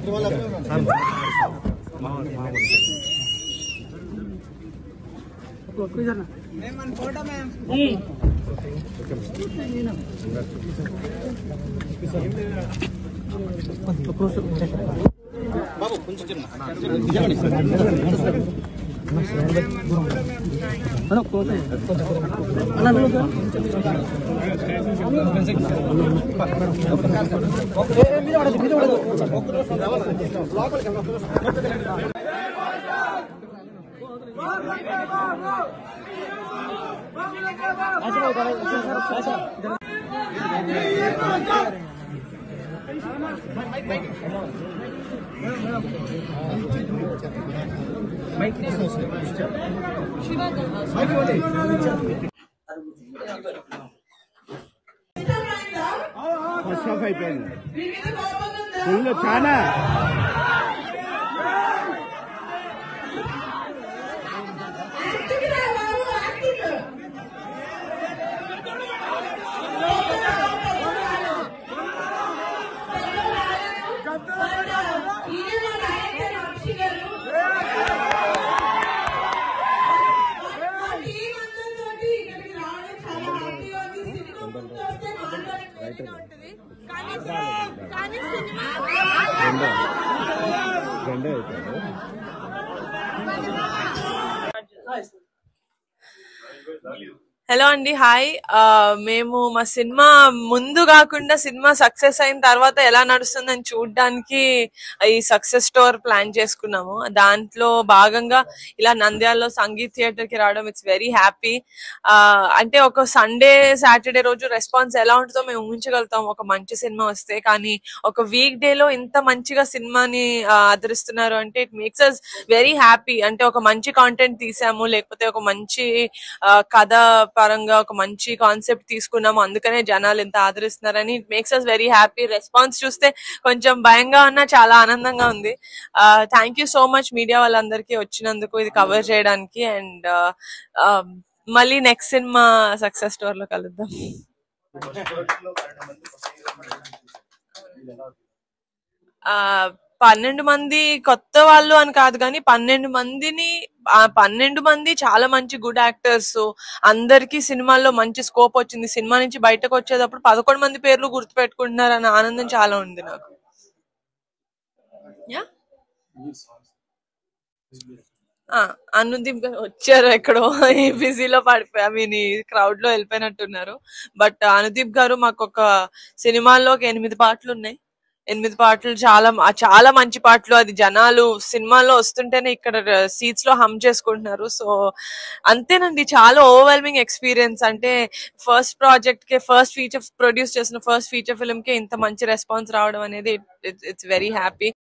first half అయిపోయింది full చాలా కానీ సినిమా రెండో అయిపోయింది హలో అండి హాయ్ ఆ, మేము మా సినిమా ముందు కాకుండా సినిమా సక్సెస్ అయిన తర్వాత ఎలా నడుస్తుందని చూడడానికి ఈ సక్సెస్ స్టోర్ ప్లాన్ చేసుకున్నాము దాంట్లో భాగంగా ఇలా నంద్యాలలో సంగీత్ థియేటర్ కి రావడం ఇట్స్ వెరీ హ్యాపీ అంటే ఒక సండే సాటర్డే రోజు రెస్పాన్స్ ఎలా ఉంటుందో మేము ఊహించగలుగుతాం ఒక మంచి సినిమా వస్తే కానీ ఒక వీక్ డే లో ఇంత మంచిగా సినిమాని ఆ, ఆదరిస్తున్నారు అంటే it makes us very happy అంటే ఒక మంచి కాంటెంట్ తీసాము లేకపోతే ఒక మంచి ఆ, కథ పరంగా ఒక మంచి కాన్సెప్ట్ తీసుకున్నాము అందుకనే జనాలు ఇంత ఆదరిస్తున్నారని it makes us very happy response చూస్తే కొంచెం భయంగా ఉన్నా చాలా ఆనందంగా ఉంది thank you so much media వాళ్ళందరికీ వచ్చినందుకు ఇది కవర్ చేయడానికి అండ్ మళ్ళీ నెక్స్ట్ సినిమా సక్సెస్ స్టోర్ లో కలుద్దాం ఆ పన్నెండు మంది కొత్త వాళ్ళు అని కాదు కానీ పన్నెండు మందిని ఆ పన్నెండు మంది చాలా మంచి గుడ్ యాక్టర్స్ అందరికి సినిమాల్లో మంచి స్కోప్ వచ్చింది సినిమా నుంచి బయటకు వచ్చేటప్పుడు పదకొండు మంది పేర్లు గుర్తు పెట్టుకుంటున్నారు అన్న ఆనందం చాలా ఉంది నాకు యా ఆ, అనుదీప్ గారు వచ్చారు ఎక్కడో ఈ బిజీలో పడిపోయి ఐ మీన్ ఈ క్రౌడ్ లో వెళ్ళిపోయినట్టున్నారు బట్ అనుదీప్ గారు మాకు ఒక సినిమాల్లో ఒక ఎనిమిది పాటలు ఉన్నాయి ఎనిమిది పాటలు చాలా మ- చాలా మంచి పాటలు అది జనాలు సినిమాలో వస్తుంటేనే ఇక్కడ సీట్స్ లో హమ్ చేసుకుంటున్నారు సో అంతేనండి చాలా ఓవర్వెల్మింగ్ ఎక్స్పీరియన్స్ అంటే ఫస్ట్ ప్రాజెక్ట్ కి ఫస్ట్ ఫీచర్ ప్రొడ్యూస్ చేసిన ఫస్ట్ ఫీచర్ ఫిల్మ్ కి ఇంత మంచి రెస్పాన్స్ రావడం అనేది ఇట్స్ వెరీ హ్యాపీ